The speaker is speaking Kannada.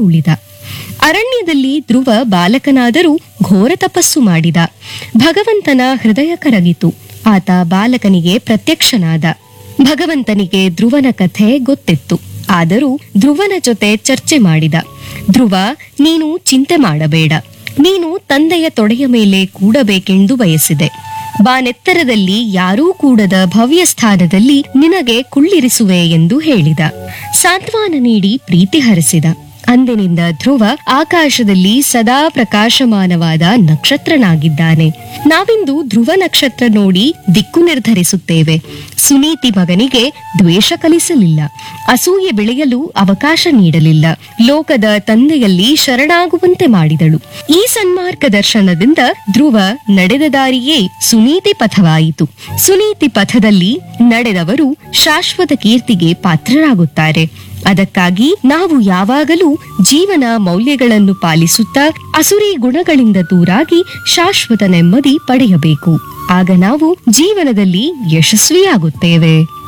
ಉಳಿದ ಅರಣ್ಯದಲ್ಲಿ ಧ್ರುವ ಬಾಲಕನಾದರೂ ಘೋರ ತಪಸ್ಸು ಮಾಡಿದ ಭಗವಂತನ ಹೃದಯ ಕರಗಿತು ಆತ ಬಾಲಕನಿಗೆ ಪ್ರತ್ಯಕ್ಷನಾದ ಭಗವಂತನಿಗೆ ಧ್ರುವನ ಕಥೆ ಗೊತ್ತಿತ್ತು ಆದರೂ ಧ್ರುವನ ಜೊತೆ ಚರ್ಚೆ ಮಾಡಿದ ಧ್ರುವ ನೀನು ಚಿಂತೆ ಮಾಡಬೇಡ ನೀನು ತಂದೆಯ ತೊಡೆಯ ಮೇಲೆ ಕೂಡಬೇಕೆಂದು ಬಯಸಿದೆ ಬಾನೆತ್ತರದಲ್ಲಿ ಯಾರೂ ಕೂಡದ ಭವ್ಯ ಸ್ಥಾನದಲ್ಲಿ ನಿನಗೆ ಕುಳ್ಳಿರಿಸುವೆ ಎಂದು ಹೇಳಿದ ಸಾಂತ್ವನ ನೀಡಿ ಪ್ರೀತಿ ಹರಿಸಿದ ಅಂದಿನಿಂದ ಧ್ರುವ ಆಕಾಶದಲ್ಲಿ ಸದಾ ಪ್ರಕಾಶಮಾನವಾದ ನಕ್ಷತ್ರನಾಗಿದ್ದಾನೆ ನಾವಿಂದು ಧ್ರುವ ನಕ್ಷತ್ರ ನೋಡಿ ದಿಕ್ಕು ನಿರ್ಧರಿಸುತ್ತೇವೆ ಸುನೀತಿ ಮಗನಿಗೆ ದ್ವೇಷ ಕಲಿಸಲಿಲ್ಲ ಅಸೂಯೆ ಬೆಳೆಯಲು ಅವಕಾಶ ನೀಡಲಿಲ್ಲ ಲೋಕದ ತಂದೆಯಲ್ಲಿ ಶರಣಾಗುವಂತೆ ಮಾಡಿದಳು ಈ ಸನ್ಮಾರ್ಗ ದರ್ಶನದಿಂದ ಧ್ರುವ ನಡೆದ ದಾರಿಯೇ ಸುನೀತಿ ಪಥವಾಯಿತು ಸುನೀತಿ ಪಥದಲ್ಲಿ ನಡೆದವರು ಶಾಶ್ವತ ಕೀರ್ತಿಗೆ ಪಾತ್ರರಾಗುತ್ತಾರೆ ಅದಕ್ಕಾಗಿ ನಾವು ಯಾವಾಗಲೂ ಜೀವನ ಮೌಲ್ಯಗಳನ್ನು ಪಾಲಿಸುತ್ತಾ ಅಸುರಿ ಗುಣಗಳಿಂದ ದೂರಾಗಿ ಶಾಶ್ವತ ನೆಮ್ಮದಿ ಪಡೆಯಬೇಕು ಆಗ ನಾವು ಜೀವನದಲ್ಲಿ ಯಶಸ್ವಿಯಾಗುತ್ತೇವೆ